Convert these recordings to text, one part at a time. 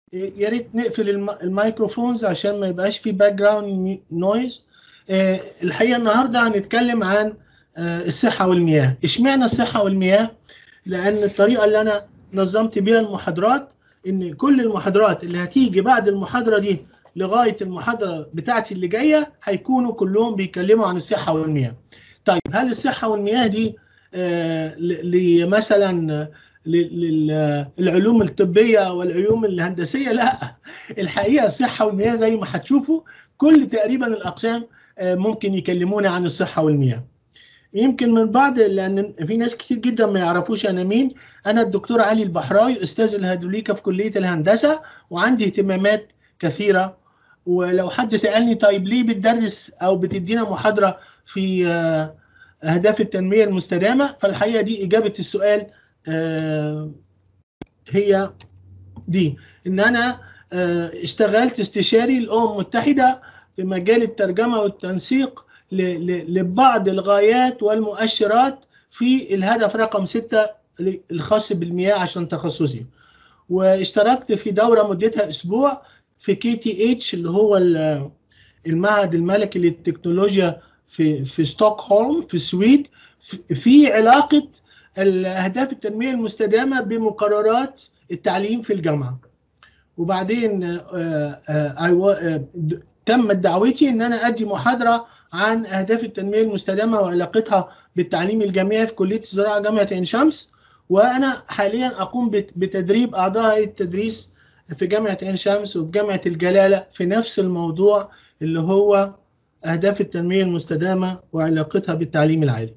يا ريت نقفل الم- الميكروفونز عشان ما يبقاش في باك جراوند نويز الحقيقه النهارده هنتكلم عن آه، الصحه والمياه اشمعنى الصحه والمياه لان الطريقه اللي انا نظمت بيها المحاضرات ان كل المحاضرات اللي هتيجي بعد المحاضره دي لغايه المحاضره بتاعتي اللي جايه هيكونوا كلهم بيتكلموا عن الصحه والمياه طيب هل الصحه والمياه دي آه، ل- ل- مثلا للعلوم الطبيه والعلوم الهندسيه لا الحقيقه الصحه والمياه زي ما هتشوفوا كل تقريبا الاقسام آه، ممكن يكلمونا عن الصحه والمياه يمكن من بعض لان في ناس كتير جدا ما يعرفوش انا مين انا الدكتور علي البحراوي استاذ الهيدروليكا في كليه الهندسه وعندي اهتمامات كثيره ولو حد سالني طيب ليه بتدرس او بتدينا محاضره في آه، اهداف التنميه المستدامه فالحقيقه دي اجابه السؤال آه، هي دي ان انا آه، اشتغلت استشاري الامم المتحده في مجال الترجمه والتنسيق ل- ل- لبعض الغايات والمؤشرات في الهدف رقم ستة الخاص بالمياه عشان تخصصي واشتركت في دوره مدتها اسبوع في كي تي اتش اللي هو ال- المعهد الملكي للتكنولوجيا في في ستوكهولم في السويد في- في علاقه الاهداف التنميه المستدامه بمقررات التعليم في الجامعه وبعدين آه، آه، I wa- آه، د- تمت دعوتي ان انا ادي محاضره عن اهداف التنميه المستدامه وعلاقتها بالتعليم الجامعي في كليه الزراعه جامعه عين شمس وانا حاليا اقوم بت- بتدريب اعضاء التدريس في جامعه عين شمس وفي جامعه الجلاله في نفس الموضوع اللي هو اهداف التنميه المستدامه وعلاقتها بالتعليم العالي.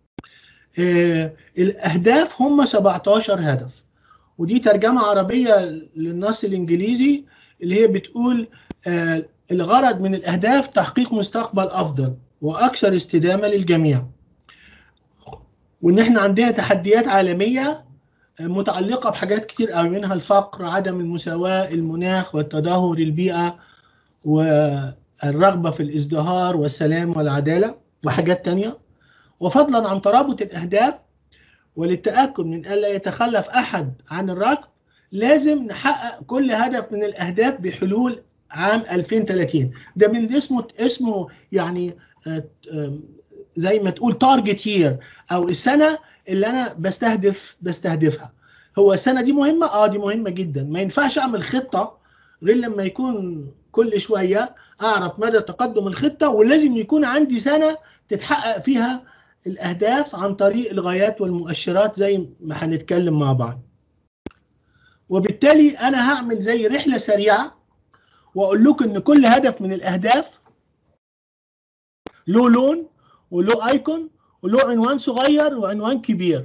آه، الاهداف هم 17 هدف ودي ترجمه عربيه للنص الانجليزي اللي هي بتقول آه، الغرض من الاهداف تحقيق مستقبل افضل واكثر استدامه للجميع. وان احنا عندنا تحديات عالميه آه، متعلقه بحاجات كتير قوي منها الفقر، عدم المساواه، المناخ والتدهور البيئه والرغبه في الازدهار والسلام والعداله وحاجات تانية. وفضلا عن ترابط الاهداف وللتاكد من الا يتخلف احد عن الركب لازم نحقق كل هدف من الاهداف بحلول عام 2030 ده من اسمه اسمه يعني آه، آم، زي ما تقول تارجت يير او السنه اللي انا بستهدف بستهدفها هو السنه دي مهمه اه دي مهمه جدا ما ينفعش اعمل خطه غير لما يكون كل شويه اعرف مدى تقدم الخطه ولازم يكون عندي سنه تتحقق فيها الاهداف عن طريق الغايات والمؤشرات زي ما هنتكلم مع بعض وبالتالي انا هعمل زي رحله سريعه واقول لكم ان كل هدف من الاهداف له لون وله ايكون وله عنوان صغير وعنوان كبير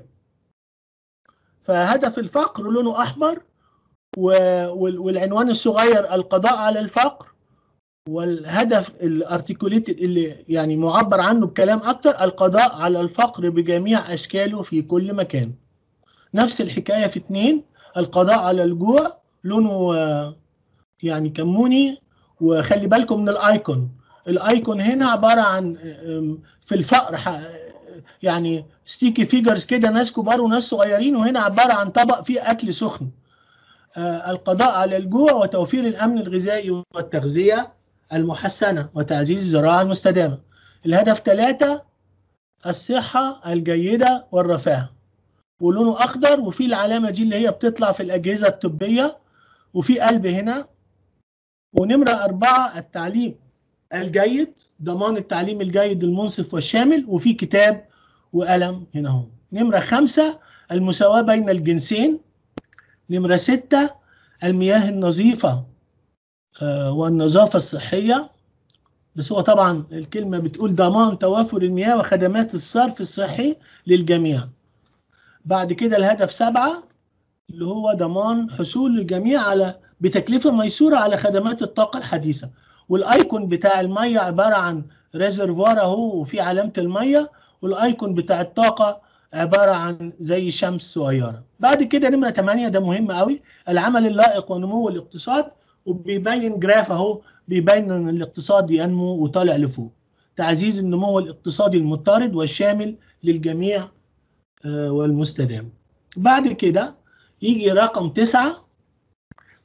فهدف الفقر لونه احمر و- وال- والعنوان الصغير القضاء على الفقر والهدف الارتكوليتد اللي يعني معبر عنه بكلام اكتر القضاء على الفقر بجميع اشكاله في كل مكان نفس الحكايه في اتنين القضاء على الجوع لونه آه، يعني كموني وخلي بالكم من الايكون الايكون هنا عباره عن آم، في الفقر ح- يعني ستيكي فيجرز كده ناس كبار وناس صغيرين وهنا عباره عن طبق فيه اكل سخن آه، القضاء على الجوع وتوفير الامن الغذائي والتغذيه المحسنه وتعزيز الزراعه المستدامه الهدف ثلاثة الصحه الجيده والرفاه ولونه اخضر وفي العلامه دي اللي هي بتطلع في الاجهزه الطبيه وفي قلب هنا ونمره أربعة التعليم الجيد ضمان التعليم الجيد المنصف والشامل وفي كتاب وقلم هنا اهو نمرة خمسة المساواة بين الجنسين نمرة ستة المياه النظيفة آه، والنظافة الصحية بس هو طبعا الكلمة بتقول ضمان توافر المياه وخدمات الصرف الصحي للجميع بعد كده الهدف سبعة اللي هو ضمان حصول الجميع على بتكلفة ميسورة على خدمات الطاقة الحديثة والايكون بتاع المية عبارة عن ريزرفوار اهو وفي علامة المية والايكون بتاع الطاقة عبارة عن زي شمس صغيرة بعد كده نمرة 8 ده مهم قوي العمل اللائق ونمو الاقتصاد وبيبين جراف اهو بيبين ان الاقتصاد ينمو وطالع لفوق تعزيز النمو الاقتصادي المضطرد والشامل للجميع آه، والمستدام بعد كده يجي رقم تسعة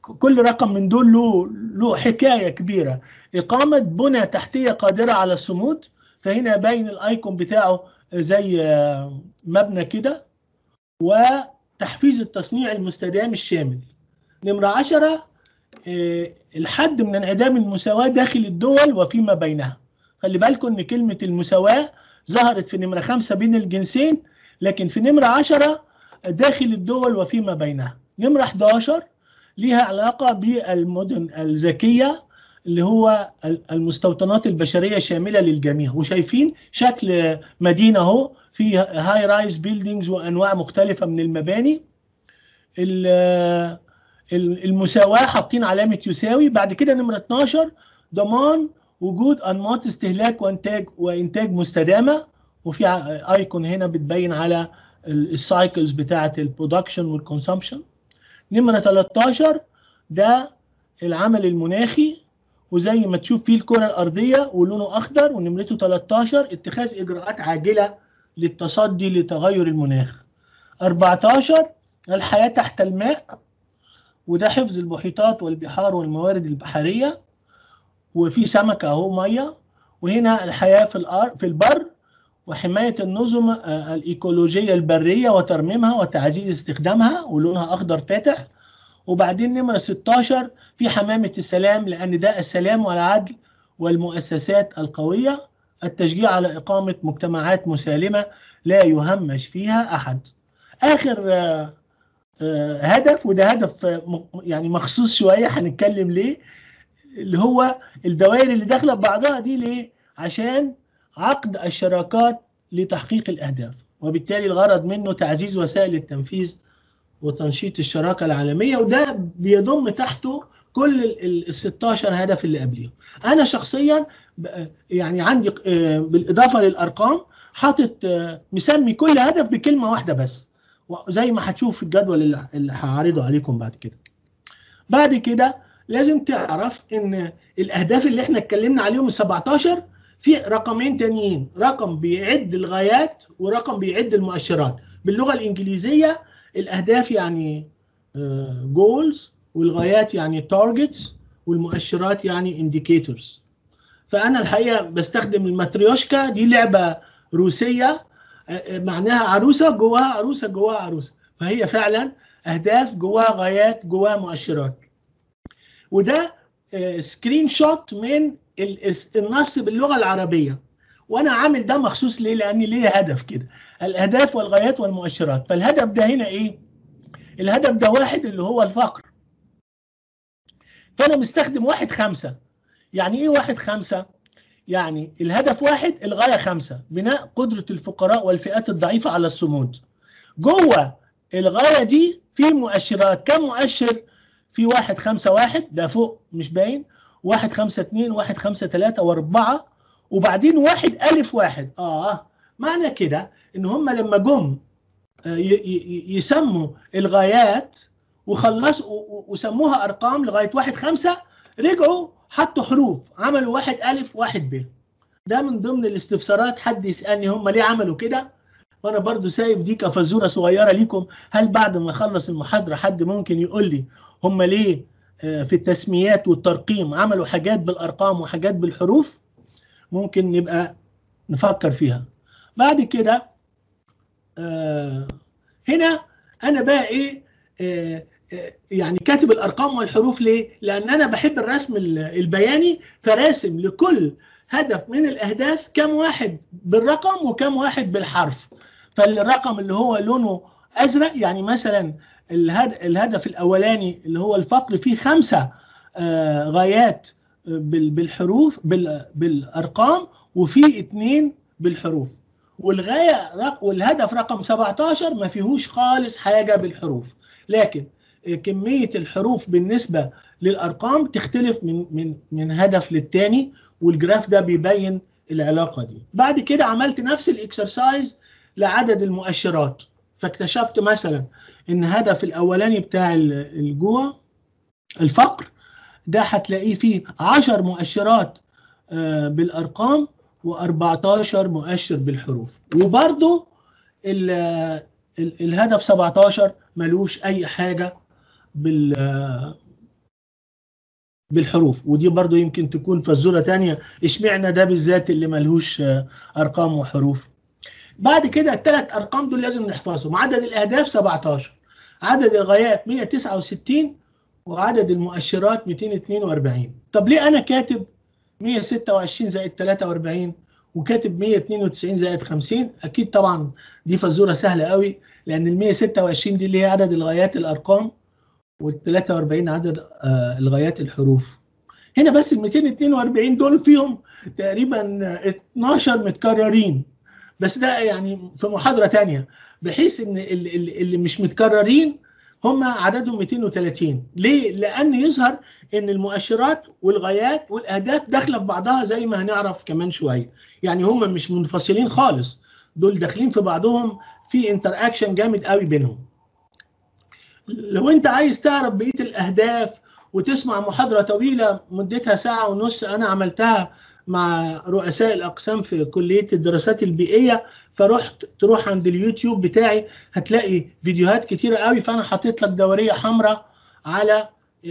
كل رقم من دول له له حكايه كبيره اقامه بنى تحتيه قادره على الصمود فهنا باين الايكون بتاعه زي مبنى كده وتحفيز التصنيع المستدام الشامل نمرة عشرة الحد من انعدام المساواة داخل الدول وفيما بينها خلي بالكم ان كلمة المساواة ظهرت في نمرة خمسة بين الجنسين لكن في نمرة عشرة داخل الدول وفيما بينها نمرة 11 ليها علاقة بالمدن الذكية اللي هو المستوطنات البشرية شاملة للجميع وشايفين شكل مدينة اهو في هاي رايز بيلدينجز وانواع مختلفة من المباني المساواة حاطين علامة يساوي بعد كده نمرة 12 ضمان وجود انماط استهلاك وانتاج وانتاج مستدامة وفي ايكون هنا بتبين على السايكلز بتاعه البرودكشن والكونسومشن نمره 13 ده العمل المناخي وزي ما تشوف فيه الكره الارضيه ولونه اخضر ونمرته 13 اتخاذ اجراءات عاجله للتصدي لتغير المناخ 14 الحياه تحت الماء وده حفظ المحيطات والبحار والموارد البحريه وفي سمكه اهو ميه وهنا الحياه في الارض في البر وحماية النظم الإيكولوجية البرية وترميمها وتعزيز استخدامها ولونها أخضر فاتح وبعدين نمرة 16 في حمامة السلام لأن ده السلام والعدل والمؤسسات القوية التشجيع على إقامة مجتمعات مسالمة لا يهمش فيها أحد آخر هدف وده هدف يعني مخصوص شوية هنتكلم ليه اللي هو الدوائر اللي داخلة ببعضها دي ليه عشان عقد الشراكات لتحقيق الأهداف وبالتالي الغرض منه تعزيز وسائل التنفيذ وتنشيط الشراكة العالمية وده بيضم تحته كل ال 16 هدف اللي قبليهم أنا شخصيا يعني عندي بالإضافة للأرقام حاطط مسمي كل هدف بكلمة واحدة بس زي ما هتشوف في الجدول اللي هعرضه عليكم بعد كده بعد كده لازم تعرف ان الاهداف اللي احنا اتكلمنا عليهم ال 17 في رقمين تانيين رقم بيعد الغايات ورقم بيعد المؤشرات باللغه الانجليزيه الاهداف يعني جولز والغايات يعني تارجتس والمؤشرات يعني انديكيتورز فانا الحقيقه بستخدم الماتريوشكا دي لعبه روسيه معناها عروسه جواها عروسه جواها عروسه فهي فعلا اهداف جواها غايات جواها مؤشرات وده سكرين شوت من النص باللغه العربيه وانا عامل ده مخصوص ليه لان ليه هدف كده الاهداف والغايات والمؤشرات فالهدف ده هنا ايه الهدف ده واحد اللي هو الفقر فانا مستخدم واحد خمسة يعني ايه واحد خمسة يعني الهدف واحد الغاية خمسة بناء قدرة الفقراء والفئات الضعيفة على الصمود جوه الغاية دي في مؤشرات كم مؤشر في واحد خمسة واحد ده فوق مش باين واحد خمسة اتنين واحد خمسة تلاتة واربعة وبعدين واحد ألف واحد آه معنى كده إن هم لما جم يسموا الغايات وخلصوا وسموها أرقام لغاية واحد خمسة رجعوا حطوا حروف عملوا واحد ألف واحد ب ده من ضمن الاستفسارات حد يسألني هم ليه عملوا كده وانا برضو سايب دي كفزوره صغيره ليكم هل بعد ما اخلص المحاضره حد ممكن يقول لي هم ليه في التسميات والترقيم عملوا حاجات بالارقام وحاجات بالحروف ممكن نبقى نفكر فيها بعد كده آه هنا انا بقى ايه آه يعني كاتب الارقام والحروف ليه لان انا بحب الرسم البياني فراسم لكل هدف من الاهداف كم واحد بالرقم وكم واحد بالحرف فالرقم اللي هو لونه ازرق يعني مثلا الهدف الاولاني اللي هو الفقر فيه خمسه آه غايات بالحروف بالارقام وفي اثنين بالحروف والغايه والهدف رقم 17 ما فيهوش خالص حاجه بالحروف لكن كميه الحروف بالنسبه للارقام تختلف من من من هدف للتاني والجراف ده بيبين العلاقه دي بعد كده عملت نفس الاكسرسايز لعدد المؤشرات فاكتشفت مثلا ان هدف الاولاني بتاع الجوع الفقر ده هتلاقيه فيه 10 مؤشرات بالارقام و14 مؤشر بالحروف وبرده الهدف 17 ملوش اي حاجه بال بالحروف ودي برضو يمكن تكون فزوره تانية اشمعنى ده بالذات اللي ملهوش ارقام وحروف بعد كده الثلاث ارقام دول لازم نحفظهم عدد الاهداف 17 عدد الغايات 169 وعدد المؤشرات 242 طب ليه انا كاتب 126 زائد 43 وكاتب 192 زائد 50 اكيد طبعا دي فزوره سهله قوي لان ال 126 دي اللي هي عدد الغايات الارقام وال 43 عدد آه الغايات الحروف هنا بس ال 242 دول فيهم تقريبا 12 متكررين بس ده يعني في محاضره ثانيه بحيث ان اللي, اللي مش متكررين هم عددهم 230 ليه؟ لأن يظهر أن المؤشرات والغايات والأهداف داخلة في بعضها زي ما هنعرف كمان شوية يعني هم مش منفصلين خالص دول داخلين في بعضهم في انتر اكشن جامد قوي بينهم لو انت عايز تعرف بقيه الاهداف وتسمع محاضره طويله مدتها ساعه ونص انا عملتها مع رؤساء الاقسام في كليه الدراسات البيئيه فرحت تروح عند اليوتيوب بتاعي هتلاقي فيديوهات كتيره قوي فانا حاطط لك دوريه حمراء على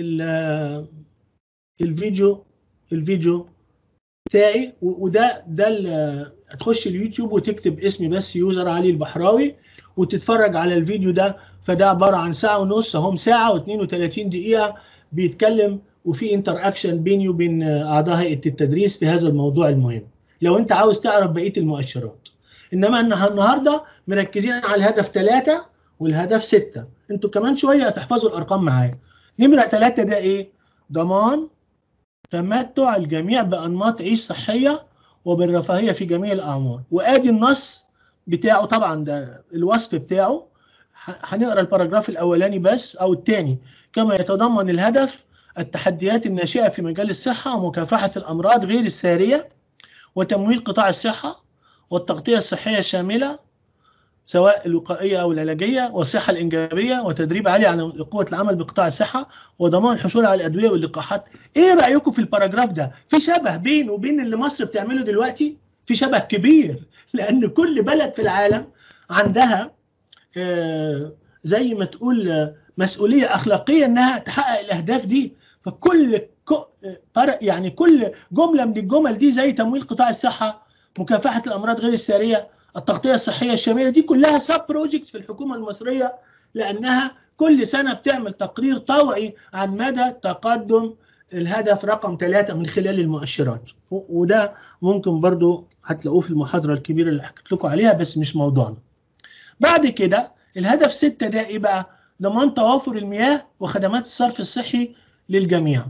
الفيديو الفيديو بتاعي وده ده هتخش اليوتيوب وتكتب اسمي بس يوزر علي البحراوي وتتفرج على الفيديو ده فده عباره عن ساعه ونص اهم ساعه و32 دقيقه بيتكلم وفي انتر اكشن بيني وبين اعضاء هيئه التدريس في هذا الموضوع المهم لو انت عاوز تعرف بقيه المؤشرات انما النهارده مركزين على الهدف ثلاثة والهدف ستة انتوا كمان شويه هتحفظوا الارقام معايا نمره ثلاثة ده ايه ضمان تمتع الجميع بانماط عيش صحيه وبالرفاهيه في جميع الاعمار وادي النص بتاعه طبعا ده الوصف بتاعه هنقرا الباراجراف الاولاني بس او الثاني كما يتضمن الهدف التحديات الناشئه في مجال الصحه ومكافحه الامراض غير الساريه وتمويل قطاع الصحه والتغطيه الصحيه الشامله سواء الوقائيه او العلاجيه والصحه الانجابيه وتدريب عالي على قوه العمل بقطاع الصحه وضمان الحصول على الادويه واللقاحات ايه رايكم في الباراجراف ده في شبه بينه وبين اللي مصر بتعمله دلوقتي في شبه كبير لان كل بلد في العالم عندها آه زي ما تقول مسؤوليه اخلاقيه انها تحقق الاهداف دي فكل يعني كل جمله من الجمل دي زي تمويل قطاع الصحه مكافحه الامراض غير الساريه التغطيه الصحيه الشامله دي كلها سب بروجكتس في الحكومه المصريه لانها كل سنه بتعمل تقرير طوعي عن مدى تقدم الهدف رقم ثلاثة من خلال المؤشرات وده ممكن برضو هتلاقوه في المحاضرة الكبيرة اللي حكيت لكم عليها بس مش موضوعنا بعد كده الهدف ستة ده ايه بقى ضمان توافر المياه وخدمات الصرف الصحي للجميع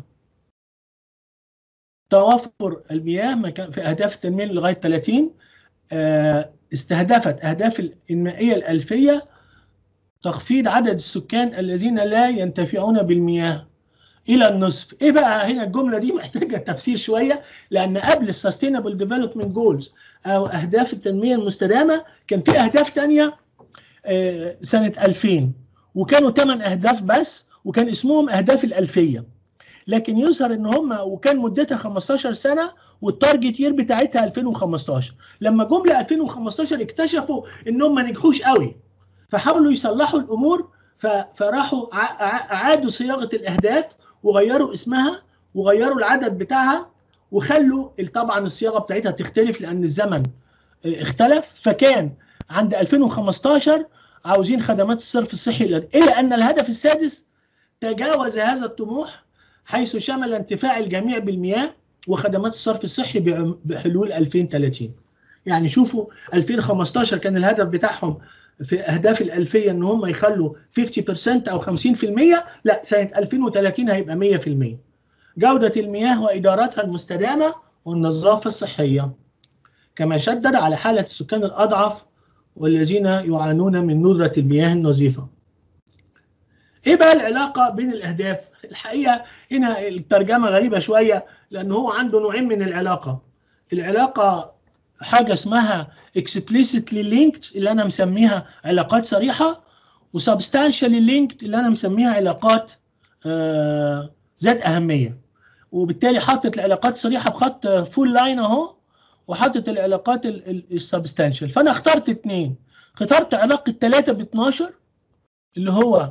توافر المياه في اهداف التنميه لغايه 30 استهدفت اهداف المائيه الالفيه تخفيض عدد السكان الذين لا ينتفعون بالمياه الى النصف ايه بقى هنا الجمله دي محتاجه تفسير شويه لان قبل السستينبل ديفلوبمنت جولز او اهداف التنميه المستدامه كان في اهداف تانية سنه 2000 وكانوا 8 اهداف بس وكان اسمهم اهداف الالفيه لكن يظهر ان هم وكان مدتها 15 سنه والتارجت يير بتاعتها 2015 لما جم ل 2015 اكتشفوا انهم ما نجحوش قوي فحاولوا يصلحوا الامور فراحوا اعادوا صياغه الاهداف وغيروا اسمها وغيروا العدد بتاعها وخلوا طبعا الصياغه بتاعتها تختلف لان الزمن اختلف فكان عند 2015 عاوزين خدمات الصرف الصحي الا ان الهدف السادس تجاوز هذا الطموح حيث شمل انتفاع الجميع بالمياه وخدمات الصرف الصحي بحلول 2030 يعني شوفوا 2015 كان الهدف بتاعهم في اهداف الالفيه ان هم يخلوا 50% او 50% لا سنه 2030 هيبقى 100% جوده المياه وادارتها المستدامه والنظافه الصحيه كما شدد على حاله السكان الاضعف والذين يعانون من ندره المياه النظيفه ايه بقى العلاقه بين الاهداف الحقيقه هنا الترجمه غريبه شويه لان هو عنده نوعين من العلاقه العلاقه حاجه اسمها explicitly linked اللي انا مسميها علاقات صريحه وسبستانشالي linked اللي انا مسميها علاقات آه ذات اهميه وبالتالي حاطط العلاقات الصريحه بخط فول لاين اهو وحاطط العلاقات السبستانشال فانا اخترت اثنين اخترت علاقه 3 ب 12 اللي هو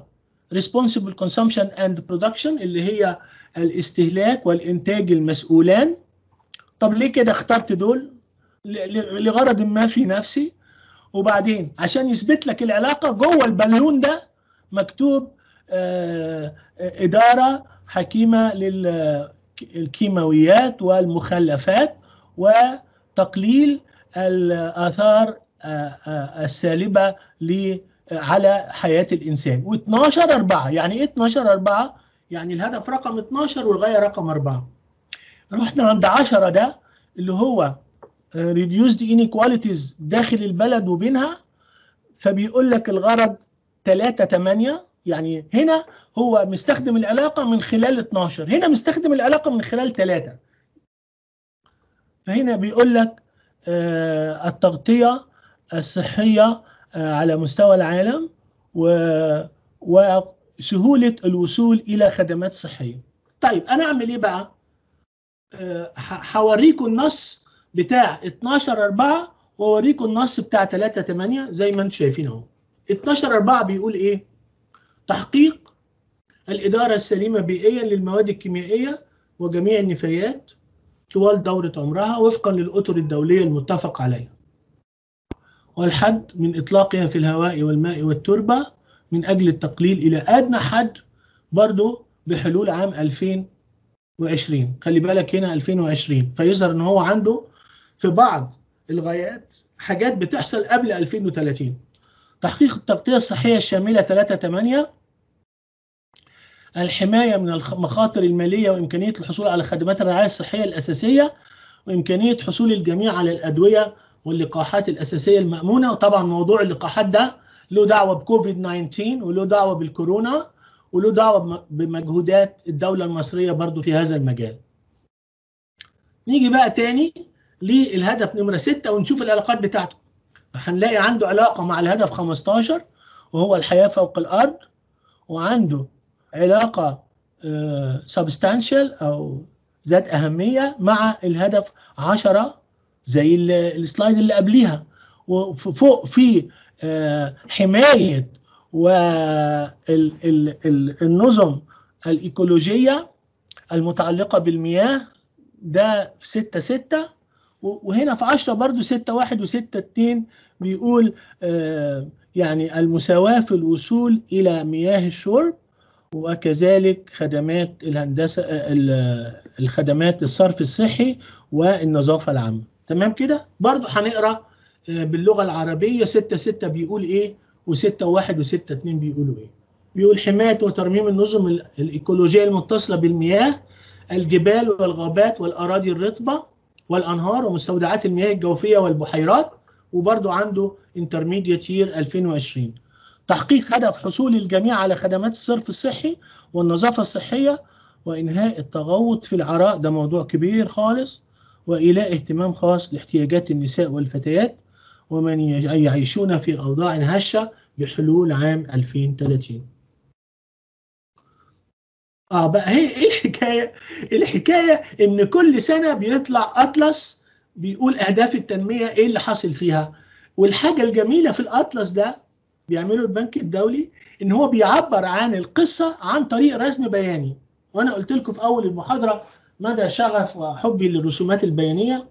responsible consumption and production اللي هي الاستهلاك والإنتاج المسؤولان طب ليه كده اخترت دول لغرض ما في نفسي وبعدين عشان يثبت لك العلاقة جوه البالون ده مكتوب آه إدارة حكيمة للكيماويات والمخلفات وتقليل الآثار السالبة على حياة الإنسان و12 4 يعني إيه 12 4 يعني الهدف رقم 12 والغاية رقم 4 رحنا عند 10 ده اللي هو reduced inequalities داخل البلد وبينها فبيقول لك الغرض 3 8 يعني هنا هو مستخدم العلاقة من خلال 12 هنا مستخدم العلاقة من خلال 3 فهنا بيقول لك آه التغطية الصحية آه على مستوى العالم و وسهولة الوصول إلى خدمات صحية طيب أنا أعمل إيه بقى؟ آه هوريكم النص بتاع 12 4 واوريكم النص بتاع 3 8 زي ما انتم شايفين اهو 12 4 بيقول ايه تحقيق الإدارة السليمة بيئيا للمواد الكيميائية وجميع النفايات طوال دورة عمرها وفقا للأطر الدولية المتفق عليها والحد من إطلاقها في الهواء والماء والتربة من أجل التقليل إلى أدنى حد برضو بحلول عام 2020 خلي بالك هنا 2020 فيظهر ان هو عنده في بعض الغايات حاجات بتحصل قبل 2030 تحقيق التغطية الصحية الشاملة 3 8 الحماية من المخاطر المالية وإمكانية الحصول على خدمات الرعاية الصحية الأساسية وإمكانية حصول الجميع على الأدوية واللقاحات الأساسية المأمونة وطبعا موضوع اللقاحات ده له دعوة بكوفيد 19 وله دعوة بالكورونا وله دعوة بمجهودات الدولة المصرية برضو في هذا المجال نيجي بقى تاني للهدف نمرة 6 ونشوف العلاقات بتاعته هنلاقي عنده علاقة مع الهدف 15 وهو الحياة فوق الأرض وعنده علاقة سبستانشال أو ذات أهمية مع الهدف 10 زي السلايد اللي قبليها وفوق في حماية والنظم الإيكولوجية المتعلقة بالمياه ده في 6 6 وهنا في 10 برضو 6 1 و6 2 بيقول آه يعني المساواة في الوصول إلى مياه الشرب وكذلك خدمات الهندسة الخدمات الصرف الصحي والنظافة العامة تمام كده برضو هنقرأ آه باللغة العربية 6 6 بيقول إيه و6 1 و6 2 بيقولوا إيه بيقول حماية وترميم النظم الإيكولوجية المتصلة بالمياه الجبال والغابات والأراضي الرطبة والأنهار ومستودعات المياه الجوفية والبحيرات وبرضه عنده انترميديت يير 2020 تحقيق هدف حصول الجميع على خدمات الصرف الصحي والنظافة الصحية وإنهاء التغوط في العراء ده موضوع كبير خالص وإيلاء اهتمام خاص لاحتياجات النساء والفتيات ومن يعيشون في أوضاع هشة بحلول عام 2030 اه بقى هي ايه الحكايه؟ الحكايه ان كل سنه بيطلع اطلس بيقول اهداف التنميه ايه اللي حاصل فيها والحاجه الجميله في الاطلس ده بيعمله البنك الدولي ان هو بيعبر عن القصه عن طريق رسم بياني وانا قلت لكم في اول المحاضره مدى شغف وحبي للرسومات البيانيه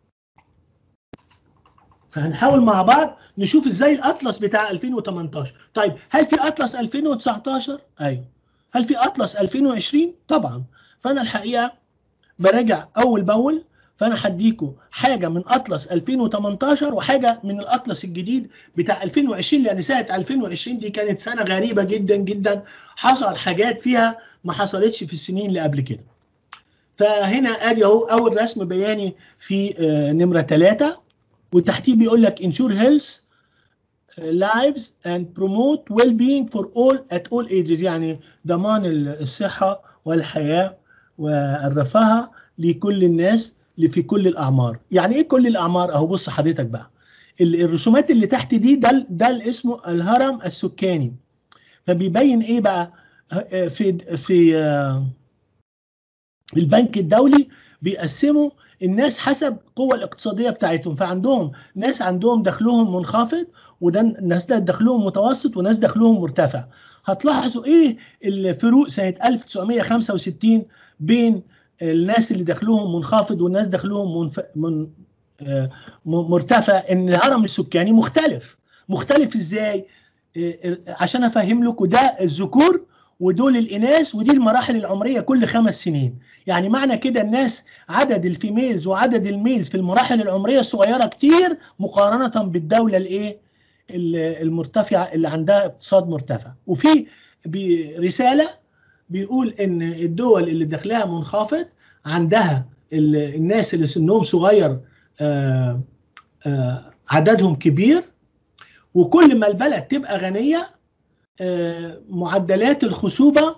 فهنحاول مع بعض نشوف ازاي الاطلس بتاع 2018 طيب هل في اطلس 2019 ايوه هل في اطلس 2020 طبعا فانا الحقيقه براجع اول باول فانا هديكم حاجه من اطلس 2018 وحاجه من الاطلس الجديد بتاع 2020 لان سنه 2020 دي كانت سنه غريبه جدا جدا حصل حاجات فيها ما حصلتش في السنين اللي قبل كده فهنا ادي اهو اول رسم بياني في نمره 3 وتحتيه بيقول لك ensure health lives and promote well-being for all at all ages يعني ضمان الصحة والحياة والرفاهة لكل الناس في كل الأعمار يعني إيه كل الأعمار أهو بص حضرتك بقى الرسومات اللي تحت دي ده ده اللي اسمه الهرم السكاني فبيبين إيه بقى في في البنك الدولي بيقسموا الناس حسب القوة الاقتصادية بتاعتهم فعندهم ناس عندهم دخلهم منخفض وده ناس ده دخلهم متوسط وناس دخلهم مرتفع هتلاحظوا ايه الفروق سنة 1965 بين الناس اللي دخلهم منخفض والناس دخلهم منف... من... آه، مرتفع ان الهرم السكاني مختلف مختلف ازاي آه، عشان افهم لكم ده الذكور ودول الاناث ودي المراحل العمريه كل خمس سنين يعني معنى كده الناس عدد الفيميلز وعدد الميلز في المراحل العمريه الصغيره كتير مقارنه بالدوله الايه المرتفعه اللي عندها اقتصاد مرتفع وفي رساله بيقول ان الدول اللي دخلها منخفض عندها الناس اللي سنهم صغير آه، آه، عددهم كبير وكل ما البلد تبقى غنيه آه، معدلات الخصوبه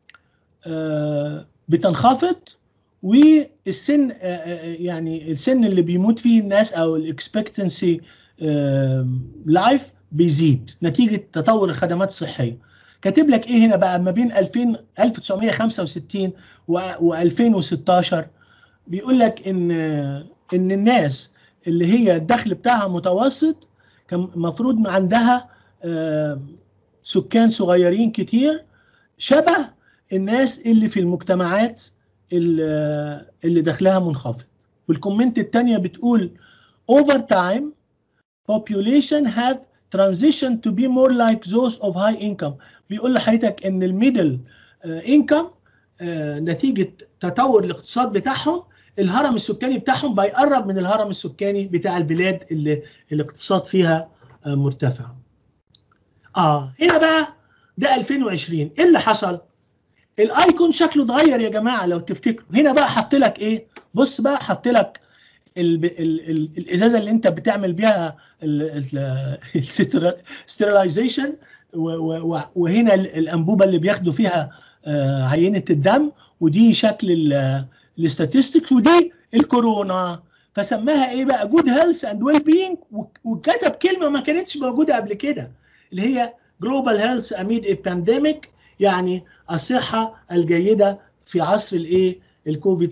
بتنخفض والسن يعني السن اللي بيموت فيه الناس او الاكسبكتنسي لايف بيزيد نتيجه تطور الخدمات الصحيه كاتب لك ايه هنا بقى ما بين 2000 1965 و 2016 بيقول لك ان ان الناس اللي هي الدخل بتاعها متوسط كان المفروض عندها سكان صغيرين كتير شبه الناس اللي في المجتمعات اللي دخلها منخفض والكومنت الثانيه بتقول over time population have transition to be more like those of high income بيقول لحضرتك ان الميدل انكم نتيجه تطور الاقتصاد بتاعهم الهرم السكاني بتاعهم بيقرب من الهرم السكاني بتاع البلاد اللي الاقتصاد فيها آه، مرتفع. اه هنا بقى ده 2020 ايه اللي حصل؟ الايكون شكله اتغير يا جماعه لو تفتكروا هنا بقى حط لك ايه؟ بص بقى حط لك ال ال ال الازازه اللي انت بتعمل بيها الستيرلايزيشن وهنا الانبوبه اللي بياخدوا فيها آه، عينه الدم ودي شكل الاستاتستكس ودي الكورونا فسماها ايه بقى جود هيلث اند ويل بينج وكتب كلمه ما كانتش موجوده قبل كده اللي هي جلوبال هيلث اميد بانديميك يعني الصحه الجيده في عصر الايه الكوفيد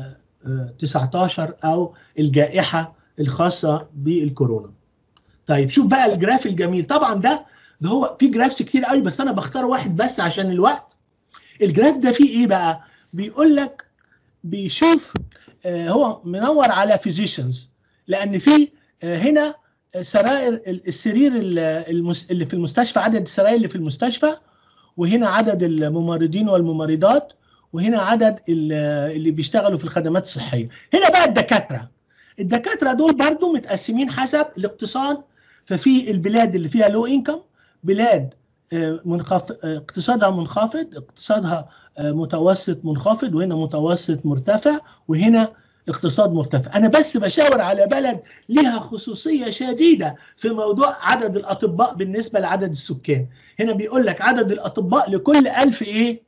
19 او الجائحه الخاصه بالكورونا طيب شوف بقى الجراف الجميل طبعا ده ده هو في جرافس كتير قوي بس انا بختار واحد بس عشان الوقت الجراف ده فيه ايه بقى بيقول لك بيشوف آه هو منور على فيزيشنز لان في آه هنا سرائر السرير اللي في المستشفى عدد السراير اللي في المستشفى وهنا عدد الممرضين والممرضات وهنا عدد اللي بيشتغلوا في الخدمات الصحيه هنا بقى الدكاتره الدكاتره دول برضو متقسمين حسب الاقتصاد ففي البلاد اللي فيها لو انكم بلاد آه، منخفض آه، اقتصادها منخفض اقتصادها آه، متوسط منخفض وهنا متوسط مرتفع وهنا اقتصاد مرتفع انا بس بشاور على بلد لها خصوصيه شديده في موضوع عدد الاطباء بالنسبه لعدد السكان هنا بيقول لك عدد الاطباء لكل ألف ايه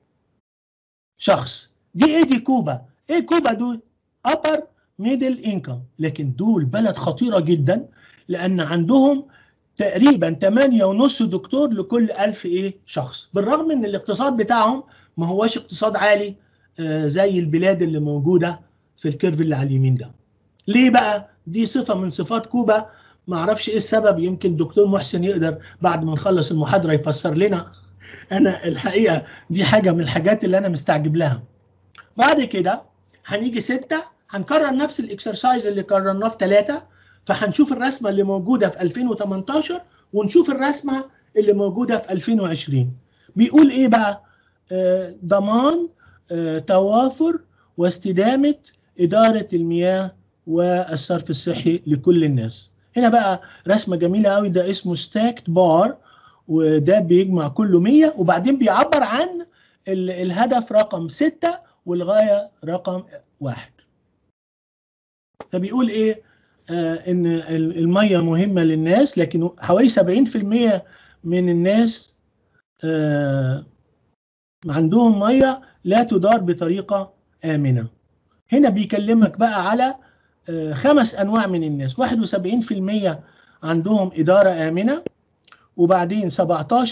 شخص دي ايه دي كوبا ايه كوبا دول upper middle income لكن دول بلد خطيره جدا لان عندهم تقريبا 8 ونص دكتور لكل 1000 ايه شخص بالرغم ان الاقتصاد بتاعهم ما هوش اقتصاد عالي آه زي البلاد اللي موجوده في الكيرف اللي على اليمين ده ليه بقى دي صفه من صفات كوبا ما اعرفش ايه السبب يمكن الدكتور محسن يقدر بعد ما نخلص المحاضره يفسر لنا انا الحقيقه دي حاجه من الحاجات اللي انا مستعجب لها بعد كده هنيجي ستة هنكرر نفس الاكسرسايز اللي كررناه في ثلاثة فهنشوف الرسمه اللي موجوده في 2018 ونشوف الرسمه اللي موجوده في 2020 بيقول ايه بقى آه ضمان آه توافر واستدامه اداره المياه والصرف الصحي لكل الناس هنا بقى رسمه جميله قوي ده اسمه ستاكت بار وده بيجمع كله 100 وبعدين بيعبر عن الهدف رقم 6 والغايه رقم واحد فبيقول ايه آه ان الميه مهمه للناس لكن حوالي 70% من الناس آه عندهم ميه لا تدار بطريقه امنه هنا بيكلمك بقى على آه خمس انواع من الناس 71% عندهم اداره امنه وبعدين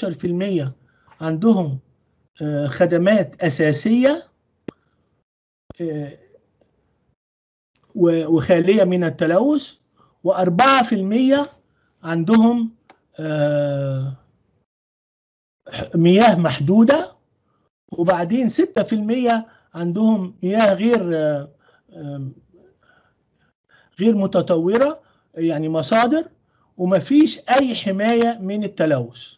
17% عندهم آه خدمات اساسيه وخاليه من التلوث و4% عندهم مياه محدوده وبعدين 6% عندهم مياه غير غير متطوره يعني مصادر ومفيش اي حمايه من التلوث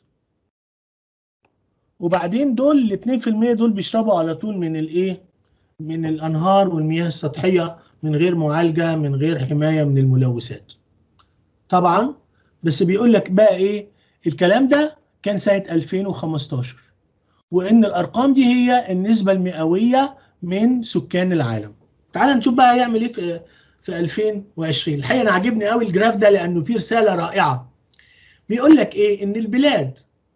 وبعدين دول ال 2% دول بيشربوا على طول من الايه من الانهار والمياه السطحيه من غير معالجه من غير حمايه من الملوثات طبعا بس بيقول لك بقى ايه الكلام ده كان سنه 2015 وان الارقام دي هي النسبه المئويه من سكان العالم تعال نشوف بقى هيعمل ايه في في 2020 الحقيقه انا عاجبني قوي الجراف ده لانه فيه رساله رائعه بيقول لك ايه ان البلاد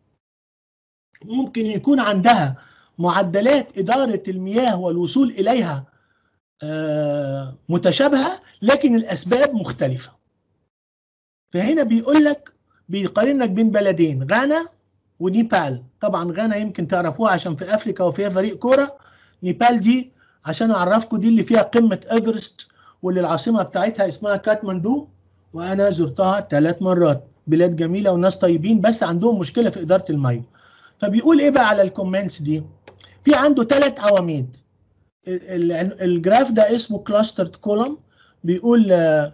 ممكن يكون عندها معدلات اداره المياه والوصول اليها آه متشابهه لكن الاسباب مختلفه فهنا بيقول لك بيقارنك بين بلدين غانا ونيبال طبعا غانا يمكن تعرفوها عشان في افريقيا وفيها فريق كوره نيبال دي عشان اعرفكم دي اللي فيها قمه ايفرست واللي العاصمه بتاعتها اسمها كاتماندو وانا زرتها ثلاث مرات بلاد جميله وناس طيبين بس عندهم مشكله في اداره الميه فبيقول ايه بقى على الكومنتس دي في عنده ثلاث عواميد الجراف ده اسمه كلاسترد كولوم بيقول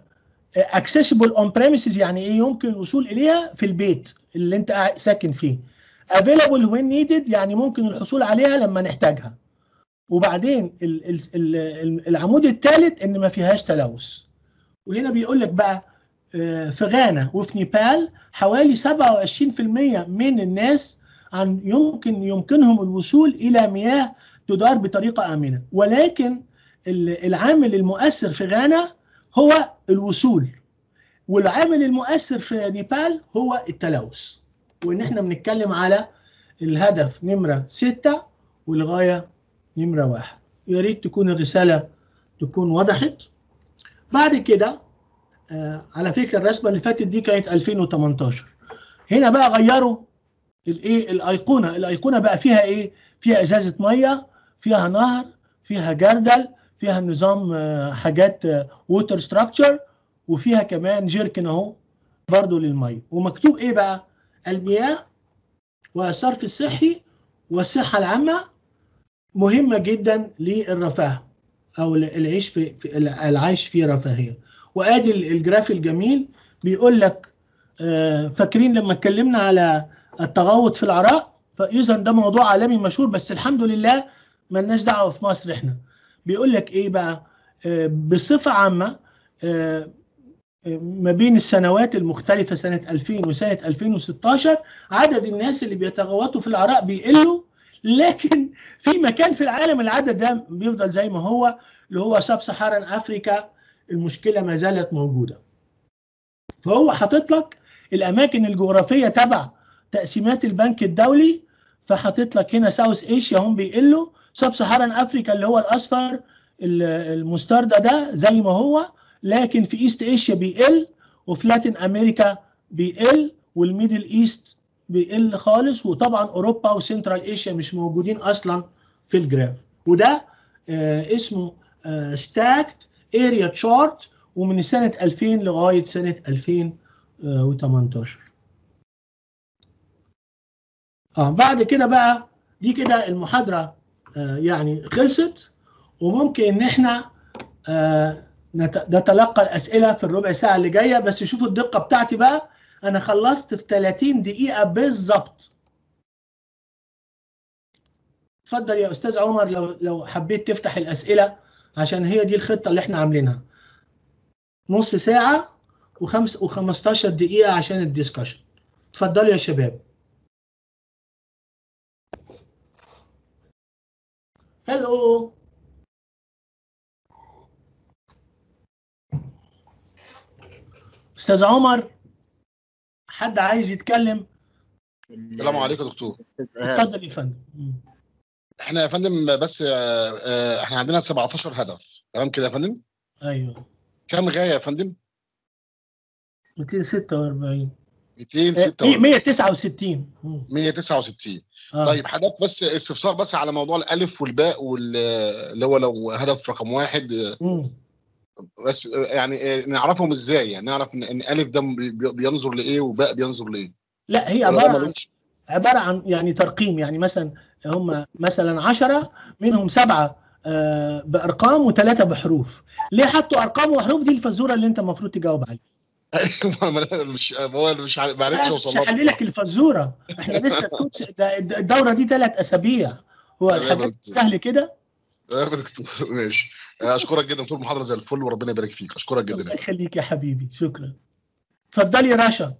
اكسسبل اون بريمسز يعني ايه يمكن الوصول اليها في البيت اللي انت ساكن فيه available when needed يعني ممكن الحصول عليها لما نحتاجها وبعدين ال ال ال العمود الثالث ان ما فيهاش تلوث وهنا بيقول لك بقى في غانا وفي نيبال حوالي 27% من الناس عن يمكن يمكنهم الوصول الى مياه تدار بطريقه امنه ولكن العامل المؤثر في غانا هو الوصول والعامل المؤثر في نيبال هو التلوث وان احنا بنتكلم على الهدف نمره ستة والغايه نمره واحد يا ريت تكون الرساله تكون وضحت بعد كده آه على فكره الرسمه اللي فاتت دي كانت 2018 هنا بقى غيروا الايه الايقونه الايقونه بقى فيها ايه فيها ازازه ميه فيها نهر فيها جردل فيها نظام آه حاجات ووتر ستراكشر وفيها كمان جيركن اهو برضه للميه ومكتوب ايه بقى المياه والصرف الصحي والصحه العامه مهمه جدا للرفاه او العيش في, في العيش في رفاهيه وادي الجراف الجميل بيقول لك آه فاكرين لما اتكلمنا على التغوط في العراق فاذا ده موضوع عالمي مشهور بس الحمد لله ملناش دعوه في مصر احنا بيقول لك ايه بقى آه بصفه عامه آه ما بين السنوات المختلفة سنة 2000 وسنة 2016 عدد الناس اللي بيتغوطوا في العراق بيقلوا لكن في مكان في العالم العدد ده بيفضل زي ما هو اللي هو سب سهران افريكا المشكله ما زالت موجوده. فهو حاطط لك الاماكن الجغرافيه تبع تقسيمات البنك الدولي فحاطط لك هنا ساوث ايشيا هم بيقلوا سب سهران افريكا اللي هو الاصفر المستردة ده زي ما هو لكن في ايست ايشيا بيقل وفي لاتين امريكا بيقل والميدل ايست بيقل خالص وطبعا اوروبا وسنترال ايشيا مش موجودين اصلا في الجراف وده آه اسمه آه ستاكت اريا تشارت ومن سنه 2000 لغايه سنه 2018 اه بعد كده بقى دي كده المحاضره آه يعني خلصت وممكن ان احنا آه نتلقى الاسئله في الربع ساعه اللي جايه بس شوفوا الدقه بتاعتي بقى انا خلصت في 30 دقيقه بالظبط اتفضل يا استاذ عمر لو لو حبيت تفتح الاسئله عشان هي دي الخطه اللي احنا عاملينها نص ساعه وخمس و15 دقيقه عشان الديسكشن اتفضلوا يا شباب هلو استاذ عمر حد عايز يتكلم السلام عليكم يا دكتور اتفضل يا فندم احنا يا فندم بس احنا عندنا 17 هدف تمام كده يا فندم ايوه كم غايه يا فندم 246 246 169 169 آه. طيب حضرتك بس استفسار بس على موضوع الالف والباء واللي هو لو هدف رقم واحد مم. بس يعني نعرفهم ازاي يعني نعرف ان إن الف ده بي- بينظر لايه وباء بينظر لايه لا هي ولا ده عباره عن ملوش عباره عن يعني ترقيم يعني مثلا هم مثلا 10 منهم سبعه آه، بارقام وثلاثه بحروف ليه حطوا ارقام وحروف دي الفزوره اللي انت المفروض تجاوب عليها أيوة، مش هو اللي مش عارف- ما عرفتش لا، اوصل مش لها هحل لك الفزوره احنا لسه الكوتش ده الدوره دي ثلاث اسابيع هو تمام يا الحاجات دكتور. سهل كده تمام يا دكتور ماشي اشكرك جدا دكتور محاضره زي الفل وربنا يبارك فيك اشكرك الله جدا يخليك يا حبيبي شكرا اتفضلي يا رشا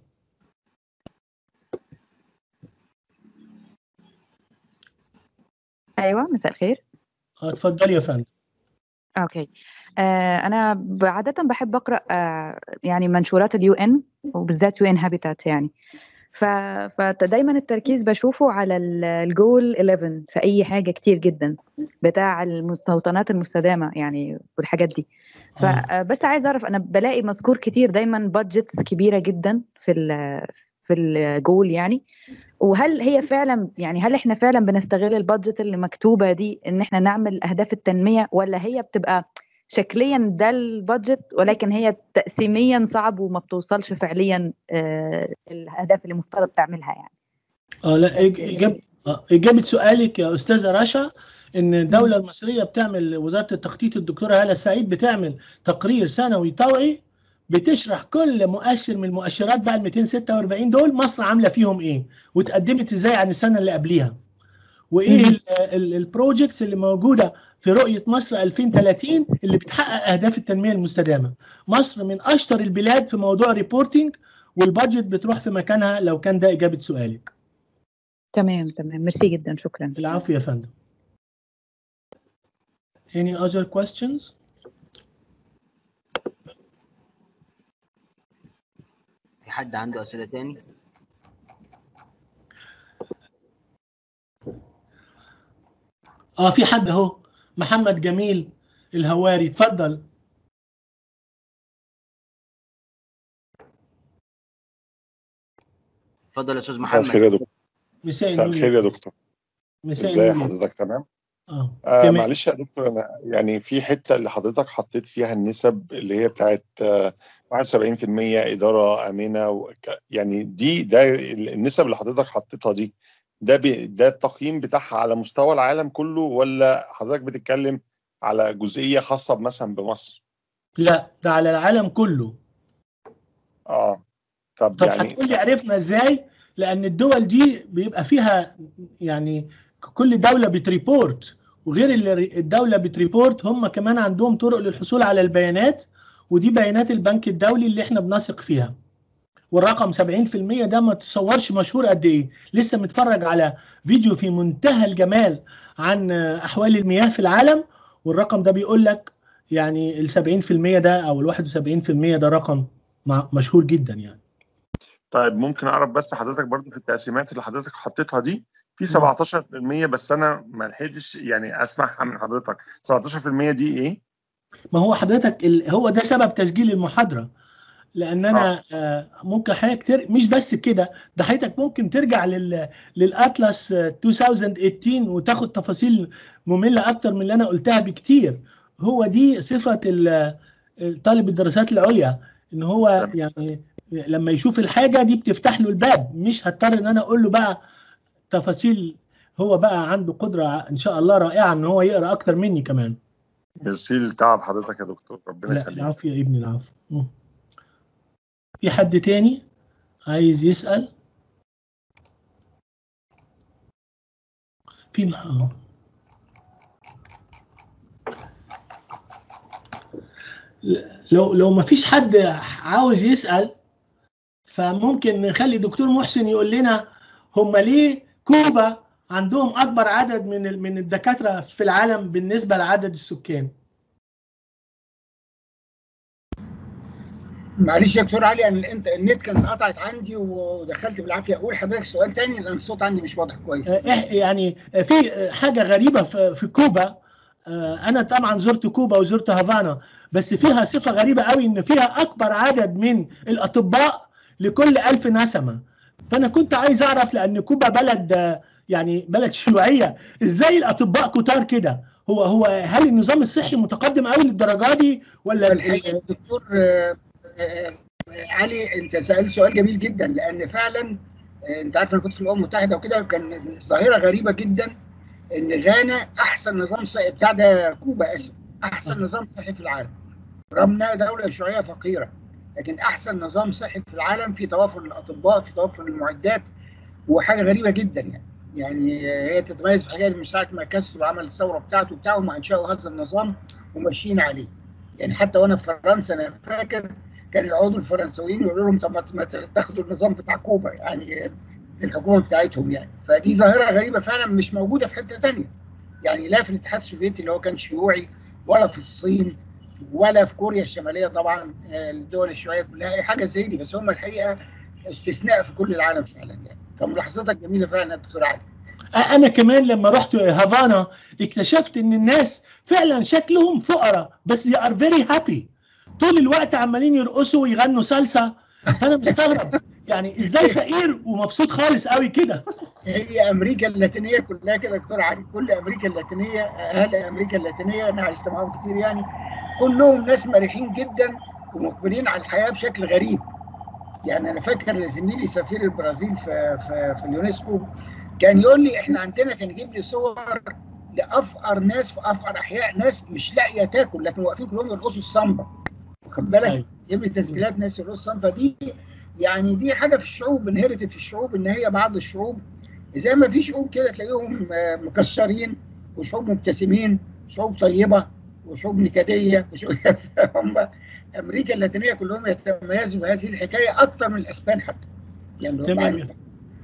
ايوه مساء الخير اه، اتفضلي يا فندم اوكي آه انا ب- عاده بحب اقرا آه يعني منشورات اليو ان وبالذات يو ان هابيتات يعني ف... فدايما التركيز بشوفه على ال- الجول 11 في اي حاجه كتير جدا بتاع المستوطنات المستدامه يعني والحاجات دي آه. فبس عايز اعرف انا بلاقي مذكور كتير دايما بادجتس كبيره جدا في ال في الجول يعني وهل هي فعلا يعني هل احنا فعلا بنستغل البادجت اللي مكتوبه دي ان احنا نعمل اهداف التنميه ولا هي بتبقى شكليا ده البادجت ولكن هي تقسيميا صعب وما بتوصلش فعليا آه الاهداف اللي مفترض تعملها يعني اه لا إج- إجابة آه، إجابة سؤالك يا أستاذة رشا إن الدولة المصرية بتعمل وزارة التخطيط الدكتورة هالة السعيد بتعمل تقرير سنوي طوعي بتشرح كل مؤشر من المؤشرات بقى ال 246 دول مصر عاملة فيهم إيه واتقدمت إزاي عن السنة اللي قبليها وإيه ال- ال- البروجكتس اللي موجودة في رؤية مصر 2030 اللي بتحقق أهداف التنمية المستدامة مصر من أشطر البلاد في موضوع ريبورتنج والبادجت بتروح في مكانها لو كان ده إجابة سؤالك تمام تمام ميرسي جدا شكرا العفو يا فندم. Any other questions? في حد عنده أسئلة تاني؟ اه في حد اهو محمد جميل الهواري اتفضل اتفضل يا أستاذ مساء محمد الخير يا دكتور مساء مساء النور الخير يا دكتور مساء ازاي النور حضرتك تمام اه آه تمام معلش يا دكتور انا يعني في حته اللي حضرتك حطيت فيها النسب اللي هي بتاعت آه 71% اداره امنه وك يعني دي ده النسب اللي حضرتك حطيتها دي ده بي ده التقييم بتاعها على مستوى العالم كله ولا حضرتك بتتكلم على جزئيه خاصه مثلا بمصر؟ لا ده على العالم كله اه طب طب يعني هتقول لي عرفنا ازاي لان الدول دي بيبقى فيها يعني كل دوله بتريبورت وغير اللي الدوله بتريبورت هم كمان عندهم طرق للحصول على البيانات ودي بيانات البنك الدولي اللي احنا بنثق فيها والرقم 70% ده ما تصورش مشهور قد ايه لسه متفرج على فيديو في منتهى الجمال عن احوال المياه في العالم والرقم ده بيقول لك يعني ال 70% ده او ال 71% ده رقم مع- مشهور جدا يعني طيب ممكن اعرف بس حضرتك برضو في التقسيمات اللي حضرتك حطيتها دي في مم. 17% بس انا ما لحقتش يعني اسمعها من حضرتك 17% دي ايه؟ ما هو حضرتك ال... هو ده سبب تسجيل المحاضرة لأن أنا آه. ممكن حضرتك تر... مش بس كده ده حضرتك ممكن ترجع لل... للأطلس آه، 2018 وتاخد تفاصيل مملة أكتر من اللي أنا قلتها بكتير هو دي صفة ال... طالب الدراسات العليا إن هو تمام. يعني لما يشوف الحاجة دي بتفتح له الباب مش هضطر إن أنا أقول له بقى تفاصيل هو بقى عنده قدرة إن شاء الله رائعة إن هو يقرأ أكتر مني كمان ميرسي لتعب حضرتك يا دكتور ربنا لا يخليك العفو يا ابني العفو مم. في حد تاني عايز يسأل في آه. ل- لو لو ما فيش حد عاوز يسأل فممكن نخلي دكتور محسن يقول لنا هم ليه كوبا عندهم اكبر عدد من ال- من الدكاتره في العالم بالنسبه لعدد السكان معلش يا دكتور علي انا انت النت كانت قطعت عندي ودخلت بالعافيه اقول حضرتك السؤال تاني لان الصوت عندي مش واضح كويس آه، إح- يعني في حاجه غريبه في في كوبا آه، انا طبعا زرت كوبا وزرت هافانا بس فيها صفه غريبه قوي ان فيها اكبر عدد من الاطباء لكل ألف نسمه فانا كنت عايز اعرف لان كوبا بلد آه، يعني بلد شيوعيه ازاي الاطباء كتار كده هو هو هل النظام الصحي متقدم قوي للدرجه دي ولا الحقيقه الدكتور آه، آه، علي انت سالت سؤال جميل جدا لان فعلا آه، انت عارف انا كنت في الامم المتحده وكده كان ظاهره غريبه جدا ان غانا احسن نظام صحي بتاع ده كوبا اسف احسن نظام صحي في العالم رغم انها دوله شيوعيه فقيره لكن احسن نظام صحي في العالم في توافر الاطباء في توافر المعدات وحاجه غريبه جدا يعني يعني هي تتميز بحاجه من ساعه ما كاسترو عمل الثوره بتاعته بتاعه ما انشأوا هذا النظام وماشيين عليه يعني حتى وانا في فرنسا انا فاكر كانوا يقعدوا الفرنساويين يقولوا لهم طب ما- ما تاخدوا النظام بتاع كوبا يعني الحكومه بتاعتهم يعني فدي ظاهره غريبه فعلا مش موجوده في حته ثانيه يعني لا في الاتحاد السوفيتي اللي هو كان شيوعي ولا في الصين ولا في كوريا الشماليه طبعا آه، الدول الشيوعيه كلها اي حاجه زي دي بس هم الحقيقه استثناء في كل العالم فعلا يعني فملاحظتك جميله فعلا يا دكتور علي انا كمان لما رحت هافانا اكتشفت ان الناس فعلا شكلهم فقراء بس they are very happy طول الوقت عمالين يرقصوا ويغنوا سالسا فانا مستغرب يعني ازاي فقير ومبسوط خالص قوي كده هي امريكا اللاتينيه كلها كده يا دكتور علي كل امريكا اللاتينيه اهل امريكا اللاتينيه انا عشت معاهم كتير يعني كلهم ناس مرحين جدا ومقبلين على الحياه بشكل غريب يعني انا فاكر زميلي سفير البرازيل في في, في اليونسكو كان يقول لي احنا عندنا كان يجيب لي صور لافقر ناس في افقر احياء ناس مش لاقيه تاكل لكن واقفين كلهم يرقصوا السامبا واخد بالك أيوة. يجيب لي تسجيلات ناس يرقصوا السامبا دي يعني دي حاجه في الشعوب انهرتت في الشعوب ان هي بعض الشعوب زي ما في شعوب كده تلاقيهم آه، مكشرين وشعوب مبتسمين شعوب طيبه وشعوب نكديه وشعوب هم امريكا اللاتينيه كلهم يتميزوا بهذه الحكايه اكثر من الاسبان حتى يعني هم تمام عارف-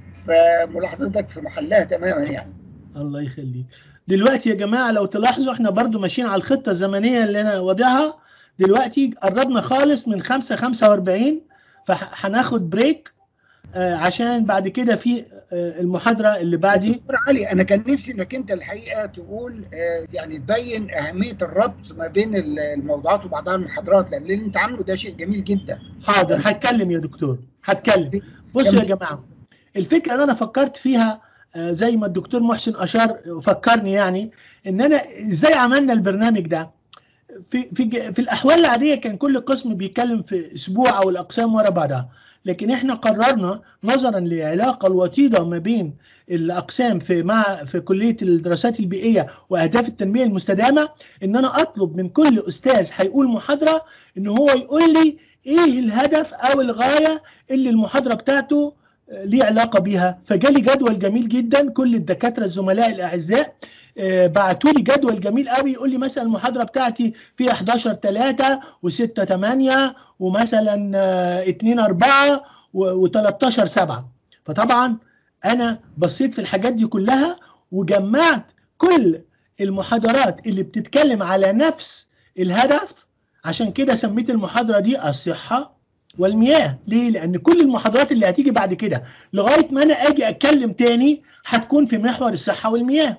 فملاحظتك في محلها تماما يعني الله يخليك دلوقتي يا جماعه لو تلاحظوا احنا برضو ماشيين على الخطه الزمنيه اللي انا واضعها دلوقتي قربنا خالص من 5 45 فهناخد بريك آه عشان بعد كده في آه المحاضره اللي بعدي دكتور علي انا كان نفسي انك انت الحقيقه تقول آه، يعني تبين اهميه الربط ما بين ال- الموضوعات وبعضها المحاضرات لان اللي انت عامله ده شيء جميل جدا حاضر هتكلم يا دكتور هتكلم بصوا يا جماعه الفكره اللي انا فكرت فيها آه، زي ما الدكتور محسن اشار وفكرني يعني ان انا ازاي عملنا البرنامج ده في في ج- في الاحوال العاديه كان كل قسم بيتكلم في اسبوع او الاقسام ورا بعضها لكن احنا قررنا نظرا للعلاقه الوطيده ما بين الاقسام في مع في كليه الدراسات البيئيه واهداف التنميه المستدامه ان انا اطلب من كل استاذ هيقول محاضره ان هو يقول لي ايه الهدف او الغايه اللي المحاضره بتاعته آه، ليه علاقه بيها فجالي جدول جميل جدا كل الدكاتره الزملاء الاعزاء بعتوا لي جدول جميل قوي يقول لي مثلا المحاضره بتاعتي فيها 11 3 و6 8 ومثلا آه، 2 4 و13 7 فطبعا انا بصيت في الحاجات دي كلها وجمعت كل المحاضرات اللي بتتكلم على نفس الهدف عشان كده سميت المحاضره دي الصحه والمياه ليه لان كل المحاضرات اللي هتيجي بعد كده لغايه ما انا اجي اتكلم تاني هتكون في محور الصحه والمياه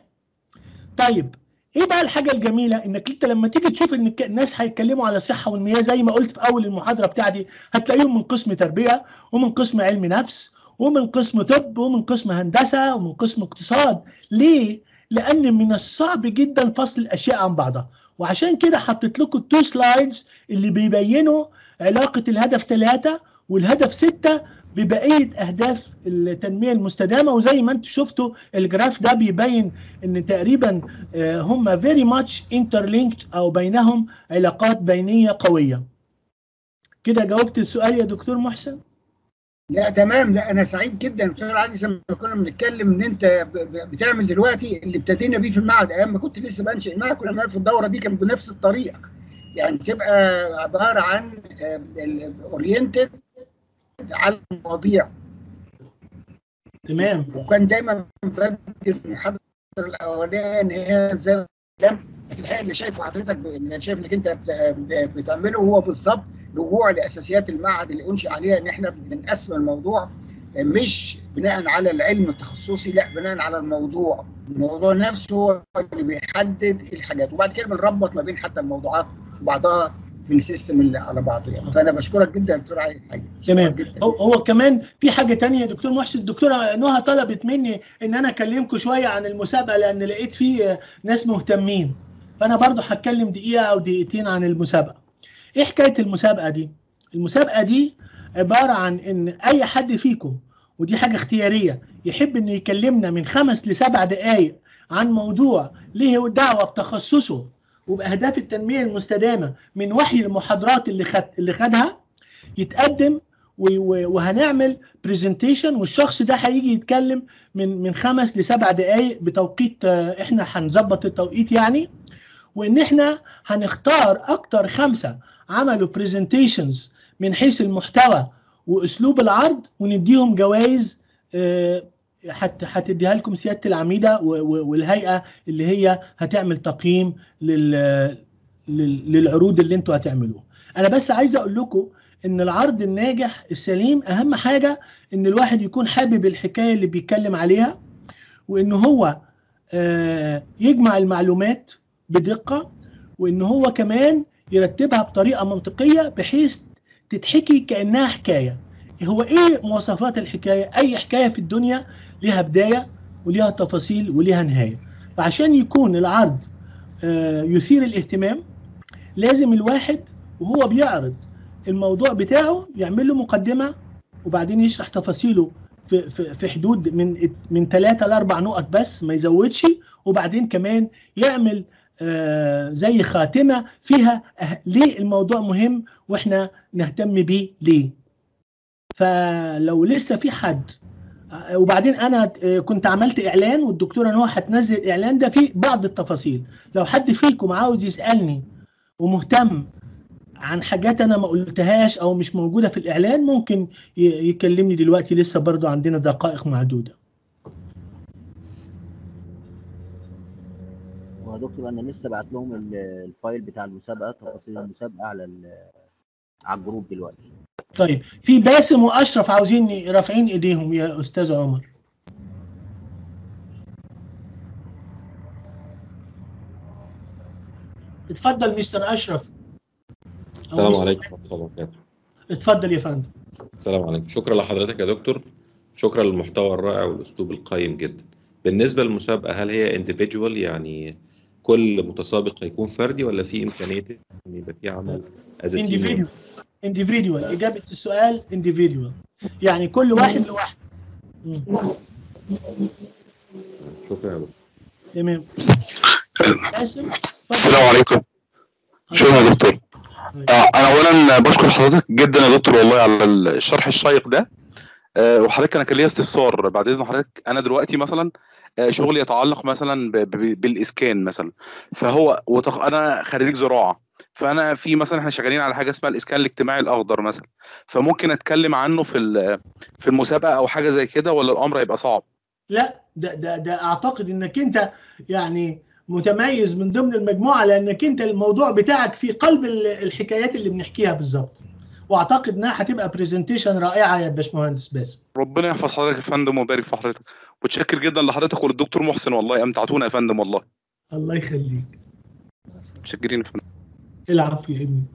طيب ايه بقى الحاجه الجميله انك انت لما تيجي تشوف ان الك- الناس هيتكلموا على الصحه والمياه زي ما قلت في اول المحاضره بتاعتي هتلاقيهم من قسم تربيه ومن قسم علم نفس ومن قسم طب ومن قسم هندسه ومن قسم اقتصاد ليه لان من الصعب جدا فصل الاشياء عن بعضها وعشان كده حطيت لكم التو سلايدز اللي بيبينوا علاقه الهدف ثلاثة والهدف ستة ببقيه اهداف التنميه المستدامه وزي ما انتم شفتوا الجراف ده بيبين ان تقريبا آه، هم very much interlinked او بينهم علاقات بينيه قويه كده جاوبت السؤال يا دكتور محسن لا تمام لا انا سعيد جدا دكتور علي زي ما كنا بنتكلم ان انت ب- ب- بتعمل دلوقتي اللي ابتدينا بيه في المعهد ايام ما كنت لسه بنشئ المعهد كنا بنعمل في الدوره دي كان بنفس الطريقه يعني بتبقى عباره عن اورينتد على المواضيع تمام وكان دايما بدي المحاضره الاولانيه ان هي زي الكلام الحقيقه اللي شايفه حضرتك ب- اللي شايف انك انت بت- ب- بتعمله هو بالظبط رجوع لاساسيات المعهد اللي انشئ عليها ان احنا بنقسم الموضوع مش بناء على العلم التخصصي لا بناء على الموضوع الموضوع نفسه هو اللي بيحدد الحاجات وبعد كده بنربط ما بين حتى الموضوعات وبعضها في السيستم اللي على بعضه يعني فانا بشكرك جدا يا دكتور علي الحقيقة. تمام. بشكرك جدا هو هو كمان في حاجه تانية يا دكتور محسن الدكتوره نهى طلبت مني ان انا اكلمكم شويه عن المسابقه لان لقيت فيه ناس مهتمين فانا برضو هتكلم دقيقه او دقيقتين عن المسابقه ايه حكايه المسابقه دي المسابقه دي عباره عن ان اي حد فيكم ودي حاجه اختياريه يحب انه يكلمنا من خمس لسبع دقائق عن موضوع ليه دعوه بتخصصه وباهداف التنميه المستدامه من وحي المحاضرات اللي خد اللي خدها يتقدم و- و- وهنعمل برزنتيشن والشخص ده هيجي يتكلم من من خمس لسبع دقائق بتوقيت آه، احنا هنظبط التوقيت يعني وان احنا هنختار اكتر خمسه عملوا برزنتيشنز من حيث المحتوى واسلوب العرض ونديهم جوائز آه، هت- هتديها لكم سياده العميده و- و- والهيئه اللي هي هتعمل تقييم لل لل- للعروض اللي انتوا هتعملوها انا بس عايز اقول لكم ان العرض الناجح السليم اهم حاجه ان الواحد يكون حابب الحكايه اللي بيتكلم عليها وان هو آه، يجمع المعلومات بدقه وان هو كمان يرتبها بطريقه منطقيه بحيث تتحكي كانها حكايه هو ايه مواصفات الحكايه اي حكايه في الدنيا ليها بدايه وليها تفاصيل وليها نهايه فعشان يكون العرض آه، يثير الاهتمام لازم الواحد وهو بيعرض الموضوع بتاعه يعمل له مقدمه وبعدين يشرح تفاصيله في في في حدود من من ثلاثة لاربع نقط بس ما يزودش وبعدين كمان يعمل آه زي خاتمه فيها أه- ليه الموضوع مهم واحنا نهتم بيه ليه فلو لسه في حد آه، وبعدين انا آه، كنت عملت اعلان والدكتوره نوح هتنزل الاعلان ده فيه بعض التفاصيل لو حد فيكم عاوز يسالني ومهتم عن حاجات انا ما قلتهاش او مش موجوده في الاعلان ممكن ي- يكلمني دلوقتي لسه برضو عندنا دقائق معدوده هو يا دكتور انا لسه بعت لهم ال- الفايل بتاع المسابقه تفاصيل المسابقه على ال- على الجروب دلوقتي طيب في باسم واشرف عاوزين رافعين ايديهم يا استاذ عمر اتفضل مستر اشرف أو السلام مستر- عليكم ورحمة الله وبركاته. اتفضل يا فندم السلام عليكم، شكرا لحضرتك يا دكتور. شكرا للمحتوى الرائع والأسلوب القيم جدا. بالنسبة للمسابقة هل هي individual يعني كل متسابق هيكون فردي ولا في إمكانية إن يبقى في عمل as a team؟ individual individual اجابه السؤال individual يعني كل واحد لوحده مم. شكرا يا دكتور. تمام باسم السلام عليكم شكرا يا دكتور آه، انا اولا بشكر حضرتك جدا يا دكتور والله على الشرح الشيق ده آه، وحضرتك انا كان ليا استفسار بعد اذن حضرتك انا دلوقتي مثلا آه، شغلي يتعلق مثلا ب- ب- بالاسكان مثلا فهو وتخ... انا خريج زراعه فانا في مثلا احنا شغالين على حاجه اسمها الاسكان الاجتماعي الاخضر مثلا فممكن اتكلم عنه في ال- في المسابقه او حاجه زي كده ولا الامر هيبقى صعب لا ده ده ده اعتقد انك انت يعني متميز من ضمن المجموعه لانك انت الموضوع بتاعك في قلب ال- الحكايات اللي بنحكيها بالظبط واعتقد انها هتبقى برزنتيشن رائعه يا باشمهندس باسم ربنا يحفظ حضرتك يا فندم ويبارك في حضرتك متشكر جدا لحضرتك وللدكتور محسن والله امتعتونا يا فندم والله الله يخليك متشكرين يا فندم العفو يا ابني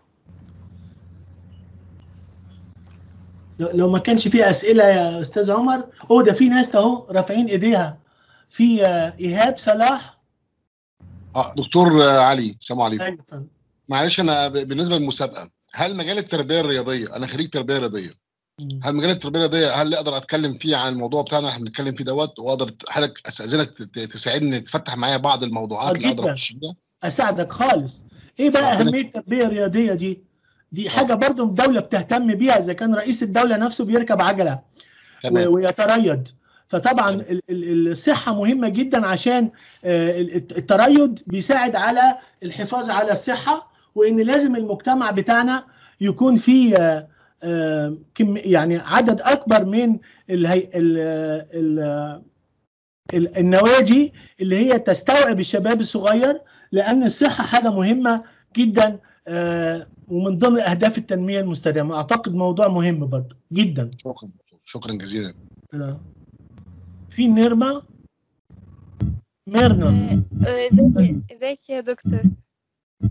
لو لو ما كانش في اسئله يا استاذ عمر هو ده في ناس اهو رافعين ايديها في آه، ايهاب صلاح اه دكتور آه، علي السلام عليكم أيوة فندم. معلش انا ب- بالنسبه للمسابقه هل مجال التربيه الرياضيه انا خريج تربيه رياضيه مم. هل مجال التربيه الرياضيه هل اقدر اتكلم فيه عن الموضوع بتاعنا اللي احنا بنتكلم فيه دوت واقدر حضرتك استاذنك ت- تساعدني تفتح معايا بعض الموضوعات آه، اللي اقدر جداً. اخش فيها اساعدك خالص ايه بقى ربنا اهميه التربيه الرياضيه دي دي حاجه برضو الدوله بتهتم بيها اذا كان رئيس الدوله نفسه بيركب عجله تمام و- ويتريض فطبعا ال- ال- الصحه مهمه جدا عشان آه، ال- التريض بيساعد على الحفاظ على الصحه وان لازم المجتمع بتاعنا يكون فيه آه، آه، كم يعني عدد اكبر من الهي... ال... ال... ال- النوادي اللي هي تستوعب الشباب الصغير لان الصحه حاجه مهمه جدا آه، ومن ضمن اهداف التنميه المستدامه اعتقد موضوع مهم برضه جدا شكرا دكتور شكرا جزيلا آه. في نيرما ميرنا آه، ازيك ازيك يا دكتور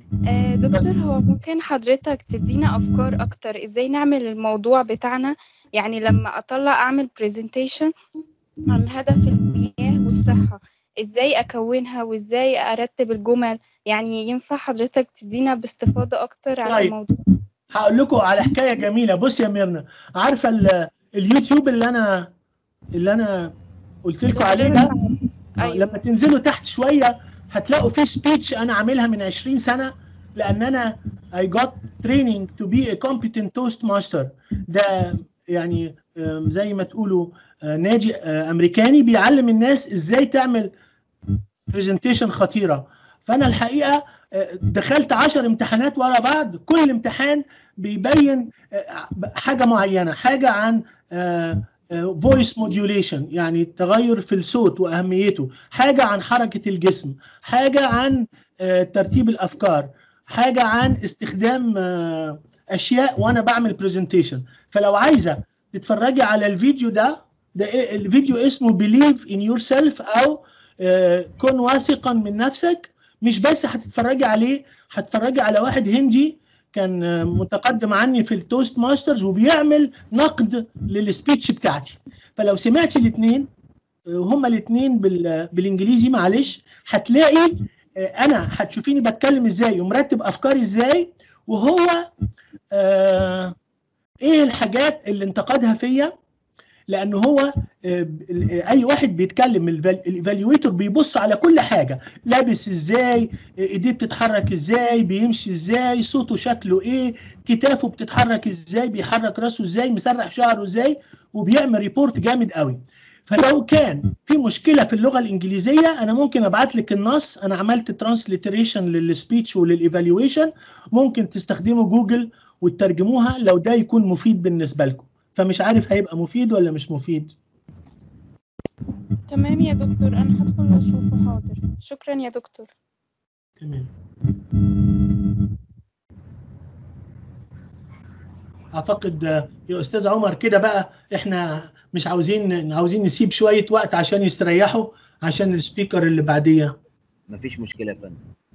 آه، دكتور هو ممكن حضرتك تدينا أفكار أكتر إزاي نعمل الموضوع بتاعنا يعني لما أطلع أعمل برزنتيشن عن هدف المياه والصحة إزاي أكونها وإزاي أرتب الجمل يعني ينفع حضرتك تدينا باستفاضة أكتر على طيب. الموضوع هقول لكم على حكايه جميله بص يا ميرنا عارفه ال- اليوتيوب اللي انا اللي انا قلت لكم عليه ده آه، أيوة. لما تنزلوا تحت شويه هتلاقوا في سبيتش انا عاملها من 20 سنه لان انا I got training to be a competent toastmaster ده يعني آم، زي ما تقولوا آه، ناجي آه، امريكاني بيعلم الناس ازاي تعمل برزنتيشن خطيره فانا الحقيقه آه، دخلت 10 امتحانات ورا بعض كل امتحان بيبين آه، حاجه معينه حاجه عن فويس موديوليشن يعني التغير في الصوت واهميته حاجه عن حركه الجسم حاجه عن آه، ترتيب الافكار حاجه عن استخدام آه، اشياء وانا بعمل برزنتيشن فلو عايزه تتفرجي على الفيديو ده ده إيه- الفيديو اسمه believe in yourself او آه، كن واثقا من نفسك مش بس هتتفرجي عليه هتتفرجي على واحد هندي كان آه، متقدم عني في التوست ماسترز وبيعمل نقد للسبيتش بتاعتي فلو سمعتي الاثنين هما الاثنين بالانجليزي معلش هتلاقي آه، انا هتشوفيني بتكلم ازاي ومرتب افكاري ازاي وهو آه ايه الحاجات اللي انتقدها فيا لان هو آه، اي واحد بيتكلم الايفالويتور بيبص على كل حاجه لابس ازاي آه، ايديه بتتحرك ازاي بيمشي ازاي صوته شكله ايه كتافه بتتحرك ازاي بيحرك راسه ازاي مسرح شعره ازاي وبيعمل ريبورت جامد قوي فلو كان في مشكله في اللغه الانجليزيه انا ممكن ابعت لك النص انا عملت ترانسليتريشن للسبيتش وللايفالويشن ممكن تستخدموا جوجل وتترجموها لو ده يكون مفيد بالنسبه لكم فمش عارف هيبقى مفيد ولا مش مفيد تمام يا دكتور أنا هدخل أشوفه حاضر شكرا يا دكتور تمام اعتقد آه، يا استاذ عمر كده بقى احنا مش عاوزين عاوزين نسيب شويه وقت عشان يستريحوا عشان السبيكر اللي بعديه مفيش مشكله يا فندم